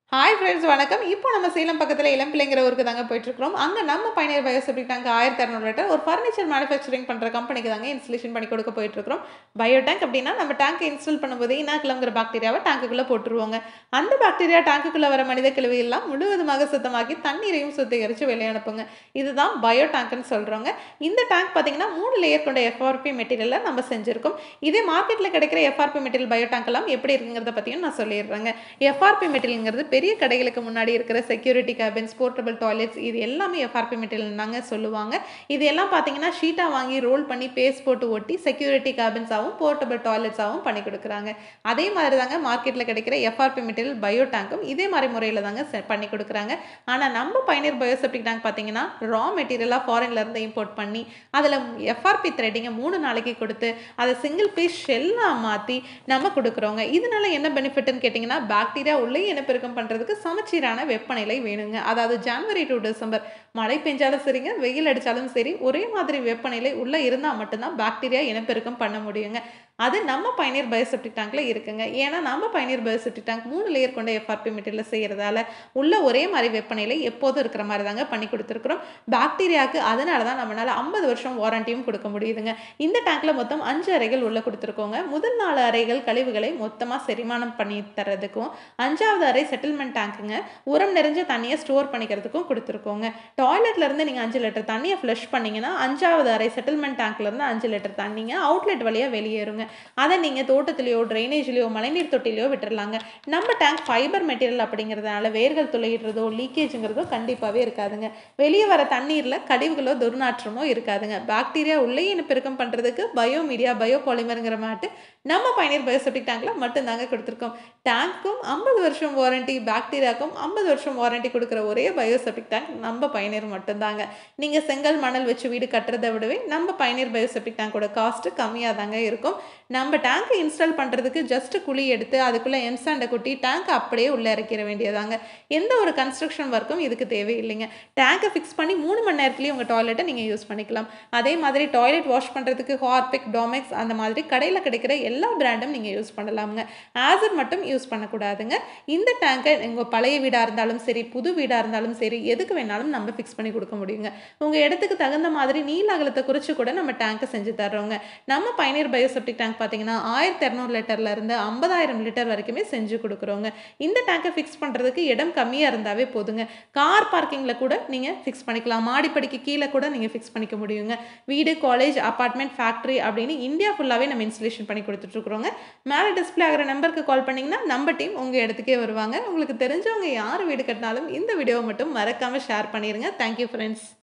hi friends வணக்கம் இப்போ நம்ம சேலம் பக்கத்தில் இளம்பிள்ளைங்கிற ஊருக்கு தாங்க போயிட்டுருக்கோம் அங்கே நம்ம பயணியர் பயோசெப்டிக் டேங்க் ஆயிரத்தி இரநூறு லிட்டர் ஒரு ஃபர்னிச்சர் மேனுஃபேக்சரிங் பண்ணுற கம்பெனிக்கு தாங்க இன்ஸ்டலேஷன் பண்ணி கொடுக்க போயிட்டுருக்கோம் பயோ டேங்க் அப்படின்னா நம்ம டேங்க் இன்ஸ்டால் பண்ணும்போது இனாக்கிழங்கிற பாக்டீரியாவை டேங்குக்குள்ளே போட்டுருவோங்க அந்த பாக்டீரியா டேங்குக்குள்ளே வர மனித கழிவு எல்லாம் முழுவதுமாக சுத்தமாக்கி தண்ணீரையும் சுத்திகரித்து வெளியே அனுப்புங்க இதுதான் பயோ டேங்க்னு சொல்கிறோங்க இந்த டேங்க் பார்த்தீங்கன்னா மூணு லேயர் கொண்ட எஃப்ஆர்பி மெட்டீரியலில் நம்ம செஞ்சுருக்கோம் இதே மார்க்கெட்டில் கிடைக்கிற எஃப்ஆர்பி மெட்டீரியல் பயோ டேங்க் எல்லாம் எப்படி இருக்குங்கிறத பற்றியும் நான் சொல்லிடுறேங்க எஃப்ஆர்பி மெட்டீரியல்ங்கிறது பெரிய கடைகளுக்கு முன்னாடி இருக்கிற செக்யூரிட்டி கேபின்ஸ் போர்ட்டபிள் டாய்லெட்ஸ் இது எல்லாமே எஃப்ஆர்பி மெட்டீரியல் தாங்க சொல்லுவாங்க இது எல்லாம் பார்த்தீங்கன்னா ஷீட்டாக வாங்கி ரோல் பண்ணி பேஸ்ட் போட்டு ஒட்டி செக்யூரிட்டி கேபின்ஸாகவும் போர்ட்டபிள் டாய்லெட்ஸாகவும் பண்ணி கொடுக்குறாங்க அதே மாதிரி தாங்க மார்க்கெட்டில் கிடைக்கிற எஃப்ஆர்பி மெட்டீரியல் பயோ டேங்க்கும் இதே மாதிரி முறையில் தாங்க செ- பண்ணி கொடுக்குறாங்க ஆனால் நம்ம பயணியர் பயோசெப்டிக் டேங்க் பார்த்தீங்கன்னா ரா மெட்டீரியலாக ஃபாரின்லேருந்து இம்போர்ட் பண்ணி அதில் எஃப்ஆர்பி த்ரெட்டிங்கை மூணு நாளைக்கு கொடுத்து அதை சிங்கிள் பீஸ் ஷெல்லாக மாற்றி நம்ம கொடுக்குறோங்க இதனால என்ன பெனிஃபிட்னு கேட்டிங்கன்னா பாக்டீரியா உள்ளே இனப்பெருக்கம் பண்ணுறதுக்கு சமச்சீரான வெப்பநிலை வேணுங்க அதாவது ஜனவரி டு டிசம்பர் மழை பெஞ்சாலும் சரிங்க வெயில் அடித்தாலும் சரி ஒரே மாதிரி வெப்பநிலை உள்ளே இருந்தால் மட்டும்தான் பாக்டீரியா இனப்பெருக்கம் பண்ண முடியுங்க அது நம்ம பயணியர் பயோசெப்டிக் டேங்க்ல இருக்குங்க ஏன்னா நம்ம பயணியர் பயோசெப்டிக் டேங்க் மூணு லேயர் கொண்ட எஃப்ஆர்பி மெட்டீரியல் செய்கிறதால உள்ள ஒரே மாதிரி வெப்பநிலை எப்போதும் இருக்கிற மாதிரி தாங்க பண்ணி கொடுத்துருக்குறோம் பாக்டீரியாவுக்கு அதனால தான் நம்மளால ஐம்பது வருஷம் வாரண்டியும் கொடுக்க முடியுதுங்க இந்த டேங்க்ல மொத்தம் அஞ்சு அறைகள் உள்ள கொடுத்துருக்கோங்க முதல் நாலு அறைகள் கழிவுகளை மொத்தமாக செரிமானம் பண்ணி தர்றதுக்கும் அஞ்சாவது அறை செட்டில்மெண்ட் டேங்க்குங்க உரம் நிறைஞ்ச தண்ணியை ஸ்டோர் பண்ணிக்கிறதுக்கும் கொடுத்துருக்கோங்க டாய்லெட்ல இருந்து நீங்கள் அஞ்சு லிட்டர் தண்ணியை ஃப்ளஷ் பண்ணீங்கன்னா அஞ்சாவது அறை செட்டில்மெண்ட் டேங்க்ல இருந்து அஞ்சு லிட்டர் தண்ணிங்க அவுட்லெட் வழியாக வெளியேறுங்க அதை நீங்கள் தோட்டத்திலேயோ ட்ரைனேஜ்லேயோ மழைநீர் தொட்டிலையோ விட்டுறலாங்க நம்ம டேங்க் ஃபைபர் மெட்டீரியல் அப்படிங்கிறதுனால வேர்கள் துளையிடுறதோ லீக்கேஜுங்கிறதோ கண்டிப்பாகவே இருக்காதுங்க வெளியே வர தண்ணீரில் கழிவுகளோ துர்நாற்றமோ இருக்காதுங்க பாக்டீரியா உள்ளே பெருக்கம் பண்ணுறதுக்கு பயோ மீடியா பயோ பாலிமருங்கிற மாட்டு நம்ம பயணியர் பயோசெப்டிக் டேங்க்ல மட்டும்தாங்க கொடுத்துருக்கோம் டேங்க்கும் ஐம்பது வருஷம் வாரண்டி பாக்டீரியாக்கும் ஐம்பது வருஷம் வாரண்டி கொடுக்குற ஒரே பயோசெப்டிக் டேங்க் நம்ம பயணியர் மட்டும்தாங்க நீங்கள் செங்கல் மணல் வச்சு வீடு கட்டுறதை விடவே நம்ம பயணியர் பயோசெப்டிக் டேங்கோட காஸ்ட்டு கம்மியாக தாங்க இருக்கும் நம்ம டேங்கை இன்ஸ்டால் பண்ணுறதுக்கு ஜஸ்ட் குழி எடுத்து அதுக்குள்ளே எம்சாண்டை கொட்டி டேங்கை அப்படியே உள்ளே இறக்கிற வேண்டியதாங்க எந்த ஒரு கன்ஸ்ட்ரக்ஷன் ஒர்க்கும் இதுக்கு தேவையில்லைங்க டேங்கை ஃபிக்ஸ் பண்ணி மூணு மணி நேரத்துலேயே உங்கள் டாய்லெட்டை நீங்கள் யூஸ் பண்ணிக்கலாம் அதே மாதிரி டாய்லெட் வாஷ் பண்ணுறதுக்கு ஹார்பிக் டாமெக்ஸ் அந்த மாதிரி கடையில் கிடைக்கிற எல்லா பிராண்டும் நீங்கள் யூஸ் பண்ணலாமுங்க ஆசிட் மட்டும் யூஸ் பண்ணக்கூடாதுங்க இந்த டேங்கை உங்கள் பழைய வீடாக இருந்தாலும் சரி புது வீடாக இருந்தாலும் சரி எதுக்கு வேணாலும் நம்ம ஃபிக்ஸ் பண்ணி கொடுக்க முடியுங்க உங்கள் இடத்துக்கு தகுந்த மாதிரி நீல அகலத்தை குறித்து கூட நம்ம டேங்கை செஞ்சு தர்றோங்க நம்ம பயணியர் பயோசெப்டிக் டேங்க் பார்த்தீங்கன்னா ஆயிரத்தி இரநூறு லிட்டர்ல இருந்து ஐம்பதாயிரம் லிட்டர் வரைக்குமே செஞ்சு கொடுக்குறோங்க இந்த டேங்கை ஃபிக்ஸ் பண்ணுறதுக்கு இடம் கம்மியாக இருந்தாவே போதுங்க கார் பார்க்கிங்கில் கூட நீங்கள் ஃபிக்ஸ் பண்ணிக்கலாம் மாடிப்படிக்கு கீழே கூட நீங்கள் ஃபிக்ஸ் பண்ணிக்க முடியுங்க வீடு காலேஜ் அப்பார்ட்மெண்ட் ஃபேக்ட்ரி அப்படின்னு இந்தியா ஃபுல்லாகவே நம்ம இன்ஸ்டலேஷன் பண்ணி கொடுத்துட்ருக்குறோங்க மேலே டிஸ்ப்ளே ஆகிற நம்பருக்கு கால் பண்ணிங்கன்னா நம்ம டீம் உங்கள் இடத்துக்கே வருவாங்க உங்களுக்கு தெரிஞ்சவங்க யார் வீடு கட்டினாலும் இந்த வீடியோவை மட்டும் மறக்காமல் ஷேர் பண்ணிடுங்க தேங்க்யூ ஃப்ரெண்ட்ஸ்